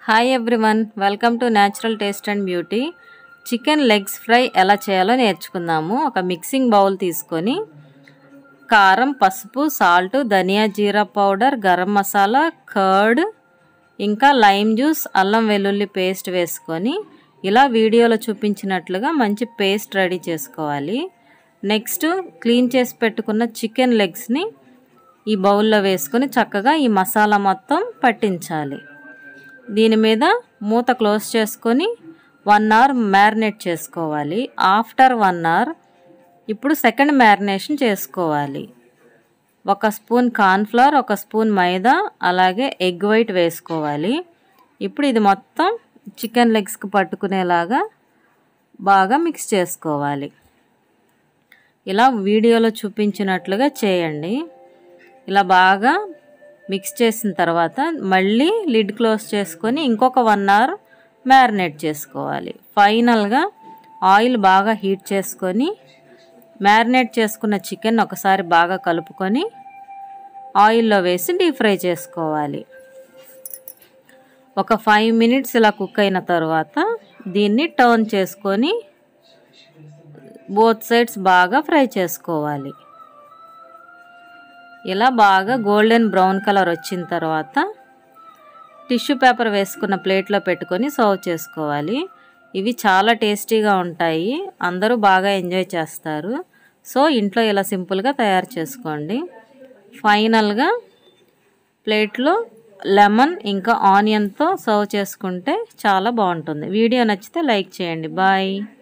hi everyone welcome to natural taste and beauty chicken legs fry ఎలా చేయాలో నేర్చుకుందాము ఒక మిక్సింగ్ బౌల్ తీసుకొని కారం పసుపు సాల్ట్ ధనియా జీరా పౌడర్ గరం మసాలా కర్డ్ ఇంకా లైమ్ జ్యూస్ అల్లం వెల్లుల్లి పేస్ట్ వేసుకొని ఇలా వీడియోలో చూపించినట్లుగా మంచి పేస్ట్ రెడీ చేసుకోవాలి నెక్స్ట్ క్లీన్ చేసి పెట్టుకున్న చికెన్ లెగ్స్ని ఈ బౌల్లో వేసుకొని చక్కగా ఈ మసాలా మొత్తం పట్టించాలి దీని మీద మూత క్లోజ్ చేసుకొని వన్ అవర్ మ్యారినేట్ చేసుకోవాలి ఆఫ్టర్ వన్ అవర్ ఇప్పుడు సెకండ్ మ్యారినేషన్ చేసుకోవాలి ఒక స్పూన్ కార్న్ఫ్లవర్ ఒక స్పూన్ మైదా అలాగే ఎగ్ వైట్ వేసుకోవాలి ఇప్పుడు ఇది మొత్తం చికెన్ లెగ్స్కి పట్టుకునేలాగా బాగా మిక్స్ చేసుకోవాలి ఇలా వీడియోలో చూపించినట్లుగా చేయండి ఇలా బాగా మిక్స్ చేసిన తర్వాత మళ్ళీ లిడ్ క్లోజ్ చేసుకొని ఇంకొక వన్ అవర్ మ్యారినేట్ చేసుకోవాలి ఫైనల్గా ఆయిల్ బాగా హీట్ చేసుకొని మ్యారినేట్ చేసుకున్న చికెన్ ఒకసారి బాగా కలుపుకొని ఆయిల్లో వేసి డీప్ ఫ్రై చేసుకోవాలి ఒక ఫైవ్ మినిట్స్ ఇలా కుక్ అయిన తర్వాత దీన్ని టర్న్ చేసుకొని బోత్ సైడ్స్ బాగా ఫ్రై చేసుకోవాలి ఇలా బాగా గోల్డెన్ బ్రౌన్ కలర్ వచ్చిన తర్వాత టిష్యూ పేపర్ వేసుకున్న ప్లేట్లో పెట్టుకొని సర్వ్ చేసుకోవాలి ఇవి చాలా టేస్టీగా ఉంటాయి అందరూ బాగా ఎంజాయ్ చేస్తారు సో ఇంట్లో ఇలా సింపుల్గా తయారు చేసుకోండి ఫైనల్గా ప్లేట్లో లెమన్ ఇంకా ఆనియన్తో సర్వ్ చేసుకుంటే చాలా బాగుంటుంది వీడియో నచ్చితే లైక్ చేయండి బాయ్